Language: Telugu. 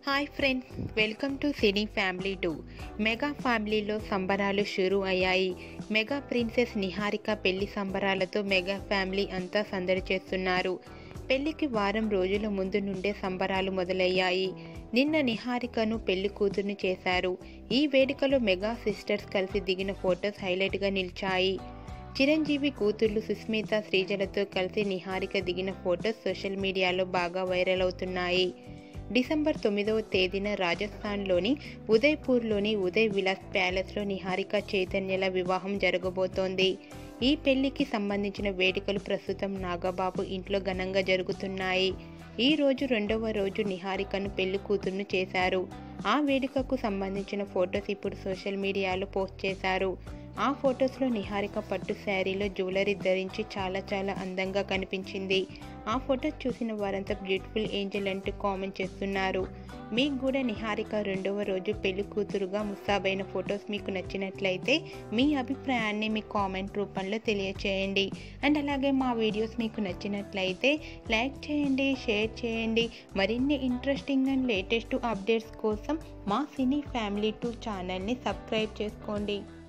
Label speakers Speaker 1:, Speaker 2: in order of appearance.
Speaker 1: hi friends welcome to cine family two mega ఫ్యామిలీలో సంబరాలు షురూ అయ్యాయి మెగా ప్రిన్సెస్ నిహారిక పెళ్లి సంబరాలతో మెగా ఫ్యామిలీ అంతా సందడి చేస్తున్నారు పెళ్లికి వారం రోజుల ముందు నుండే సంబరాలు మొదలయ్యాయి నిన్న నిహారికను పెళ్లి కూతుర్ని చేశారు ఈ వేడుకలో మెగా సిస్టర్స్ కలిసి దిగిన ఫొటోస్ హైలైట్గా నిలిచాయి చిరంజీవి కూతుర్లు సుస్మిత శ్రీజలతో కలిసి నిహారిక దిగిన ఫొటోస్ సోషల్ మీడియాలో బాగా వైరల్ అవుతున్నాయి డిసెంబర్ తొమ్మిదవ తేదీన రాజస్థాన్లోని ఉదయ్పూర్లోని ఉదయ్ విలాస్ ప్యాలెస్లో నిహారిక చైతన్యల వివాహం జరగబోతోంది ఈ పెళ్లికి సంబంధించిన వేడుకలు ప్రస్తుతం నాగబాబు ఇంట్లో ఘనంగా జరుగుతున్నాయి ఈ రోజు రెండవ రోజు నిహారికను పెళ్లి కూతుర్ను చేశారు ఆ వేడుకకు సంబంధించిన ఫొటోస్ ఇప్పుడు సోషల్ మీడియాలో పోస్ట్ చేశారు ఆ ఫొటోస్లో నిహారిక పట్టు శారీలో జ్యువెలరీ ధరించి చాలా చాలా అందంగా కనిపించింది ఆ ఫొటోస్ చూసిన వారంతా బ్యూటిఫుల్ ఏంజల్ అంటూ కామెంట్ చేస్తున్నారు మీకు కూడా నిహారిక రెండవ రోజు పెళ్లి కూతురుగా ముస్తాబైన ఫొటోస్ మీకు నచ్చినట్లయితే మీ అభిప్రాయాన్ని మీ కామెంట్ రూపంలో తెలియచేయండి అండ్ అలాగే మా వీడియోస్ మీకు నచ్చినట్లయితే లైక్ చేయండి షేర్ చేయండి మరిన్ని ఇంట్రెస్టింగ్ అండ్ లేటెస్ట్ అప్డేట్స్ కోసం మా సినీ ఫ్యామిలీ టూ ఛానల్ని సబ్స్క్రైబ్ చేసుకోండి